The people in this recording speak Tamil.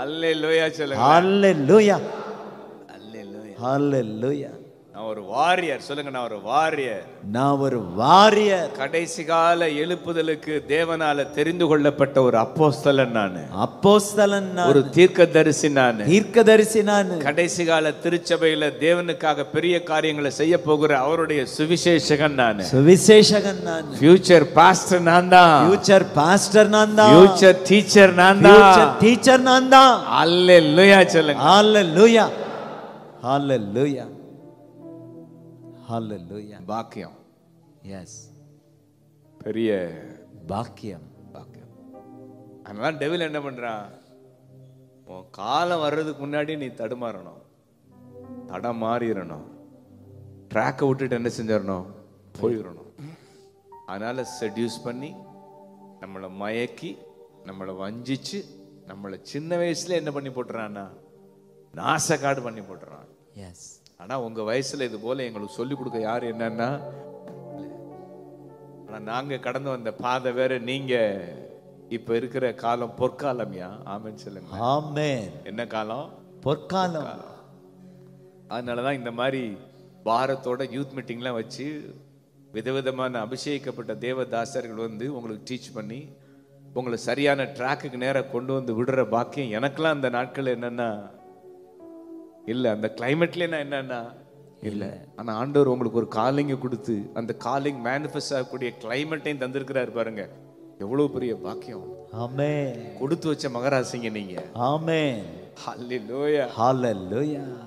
அல்லேலூயா சொல்லுங்க ஹalleluya அல்லேலூயா ஹalleluya நான் ஒரு வாரியர் சொல்லுங்க நான் ஒரு வாரியர் நான் ஒரு வாரியர் கடைசி கால எழுப்புதலுக்கு தேவனால தெரிந்து கொள்ளப்பட்ட ஒரு அப்போஸ்தலன் நானு அப்போஸ்தலன் நான் ஒரு தீர்க்கதரிசி நானு தீர்க்கதரிசி நான் கடைசி கால திருச்சபையில தேவனுக்காக பெரிய காரியங்களை செய்ய போகிற அவருடைய சுவிசேஷகன் நானு சுவிசேஷகன் நான் ஃபியூச்சர் பாஸ்டர் நான் தான் ஃபியூச்சர் பாஸ்டர் நான் தான் ஃபியூச்சர் டீச்சர் நான் ஃபியூச்சர் தான் டீச்சர் நான் தான் அல்லேலூயா சொல்லுங்க ஹalleluya ஹalleluya ஹalleluya பாக்கியம் எஸ் பெரிய பாக்கியம் பாக்கியம் அதனால டெவில் என்ன பண்றான் உன் காலம் வர்றதுக்கு முன்னாடி நீ தடுமாறணும் தடம் மாறிடணும் ட்ராக்கை விட்டுட்டு என்ன செஞ்சிடணும் போயிடணும் அதனால செடியூஸ் பண்ணி நம்மளை மயக்கி நம்மளை வஞ்சிச்சு நம்மளை சின்ன வயசுல என்ன பண்ணி போட்டுறான்னா நாசக்காடு பண்ணி போட்டுறான் எஸ் ஆனா உங்க வயசுல இது போல எங்களுக்கு சொல்லி கொடுக்க யார் என்னன்னா ஆனா நாங்க கடந்து வந்த பாதை வேற நீங்க இப்ப இருக்கிற காலம் பொற்காலம்யா ஆமென்னு சொல்லுங்க ஆமென் என்ன காலம் பொற்காலம் அதனாலதான் இந்த மாதிரி பாரத்தோட யூத் மீட்டிங்லாம் வச்சு விதவிதமான அபிஷேகிக்கப்பட்ட தேவதாசர்கள் வந்து உங்களுக்கு டீச் பண்ணி உங்களை சரியான ட்ராக்குக்கு நேரா கொண்டு வந்து விடுற பாக்கியம் எனக்கெல்லாம் அந்த நாட்கள் என்னன்னா இல்ல அந்த கிளைமேட்ல நான் என்னன்னா இல்ல ஆனா ஆண்டவர் உங்களுக்கு ஒரு காலிங்க கொடுத்து அந்த காலிங் மேனிஃபெஸ்ட் ஆகக்கூடிய கிளைமேட்டையும் தந்திருக்கிறாரு பாருங்க எவ்வளவு பெரிய பாக்கியம் ஆமென் கொடுத்து வச்ச மகராசிங்க நீங்க ஆமென் ஹalleluya ஹalleluya